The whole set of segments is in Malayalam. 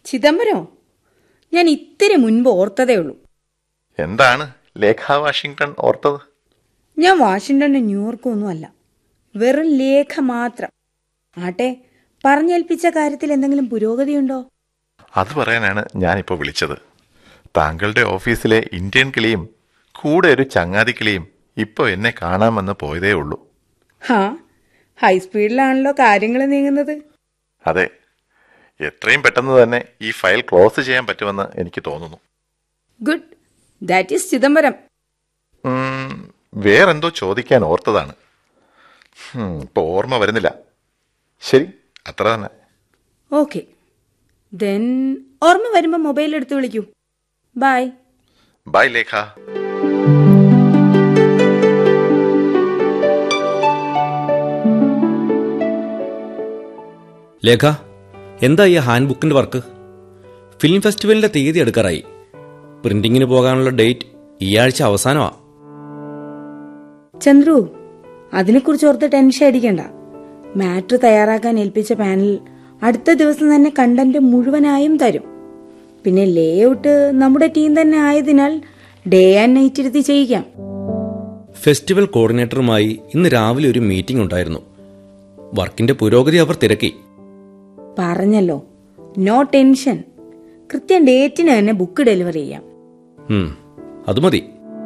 ചിദംബരോ ഞാൻ ഇത്തിരി മുൻപ് ഓർത്തതേ ഉള്ളൂ എന്താണ് ലേഖ വാഷിംഗ്ടൺ ഓർത്തത് ഞാൻ വാഷിങ്ടണും ന്യൂയോർക്കും ഒന്നും അല്ല വെറും ലേഖ മാത്രം ആട്ടെ പറഞ്ഞേൽപ്പിച്ച കാര്യത്തിൽ എന്തെങ്കിലും പുരോഗതിയുണ്ടോ അത് പറയാനാണ് ഞാനിപ്പോൾ വിളിച്ചത് താങ്കളുടെ ഓഫീസിലെ ഇന്ത്യൻ കിളിയും കൂടെ ഒരു ചങ്ങാതി കിളിയും ഇപ്പോൾ എന്നെ കാണാമെന്ന് പോയതേ ഉള്ളൂ ഹാ ഹൈസ്പീഡിലാണല്ലോ കാര്യങ്ങൾ നീങ്ങുന്നത് അതെ എത്രയും പെട്ടെന്ന് തന്നെ ഈ ഫയൽ ക്ലോസ് ചെയ്യാൻ പറ്റുമെന്ന് എനിക്ക് തോന്നുന്നു ഗുഡ് ദാറ്റ് ഈസ് ചിദംബരം ഉം, വേറെന്തോ ചോദിക്കാൻ ഓർത്തതാണ് ഉം, ഇപ്പൊ ഓർമ്മ വരുന്നില്ല ശരി അത്ര തന്നെ ഓക്കെ ദെൻ ഓർമ്മ വരുമ്പോൾ മൊബൈൽ എടുത്ത് വിളിക്കൂ ബൈ ബൈ ലേഖ ലേഖ എന്താ ഈ ഹാൻഡ് ബുക്കിന്റെ വർക്ക് ഫിലിം ഫെസ്റ്റിവലിന്റെ തീയതി എടുക്കാറായി പ്രിന്റിങ്ങിന് പോകാനുള്ള ഡേറ്റ് ഈ ആഴ്ച അവസാനമാ ചന്ദ്രു അതിനെക്കുറിച്ച് ഓർത്ത് ടെൻഷൻ അടിക്കണ്ട മാറ്റർ തയ്യാറാക്കാൻ ഏൽപ്പിച്ച പാനൽ അടുത്ത ദിവസം തന്നെ കണ്ടന്റ് മുഴുവനായും തരും പിന്നെ ലേ ഔട്ട് നമ്മുടെ ടീം തന്നെ ആയതിനാൽ ഡേ ആൻഡ് നൈറ്റ് ഇരുത്തി ചെയ്യിക്കാം ഫെസ്റ്റിവൽ കോർഡിനേറ്ററുമായി ഇന്ന് രാവിലെ ഒരു മീറ്റിംഗ് ഉണ്ടായിരുന്നു വർക്കിന്റെ പുരോഗതി അവർ തിരക്കി പറഞ്ഞല്ലോ നോ ടെൻഷൻ കൃത്യം ഡേറ്റിന് തന്നെ ബുക്ക് ഡെലിവറി ചെയ്യാം ഉം, അത് മതി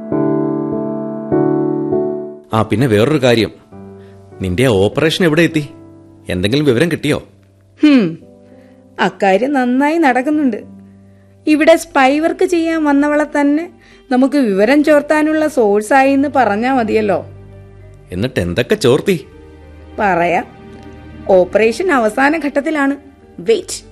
ആ പിന്നെ വേറൊരു കാര്യം നിന്റെ ഓപ്പറേഷൻ എവിടെ എത്തി എന്തെങ്കിലും വിവരം കിട്ടിയോ ഹും അക്കാര്യം നന്നായി നടക്കുന്നുണ്ട് ഇവിടെ സ്പൈ വർക്ക് ചെയ്യാൻ വന്നവളെ തന്നെ നമുക്ക് വിവരം ചോർത്താനുള്ള സോഴ്സായി എന്ന് പറഞ്ഞാൽ മതിയല്ലോ എന്നിട്ട് എന്തൊക്കെ ചോർത്തി പറയാം ഓപ്പറേഷൻ അവസാന ഘട്ടത്തിലാണ് വെയിറ്റ്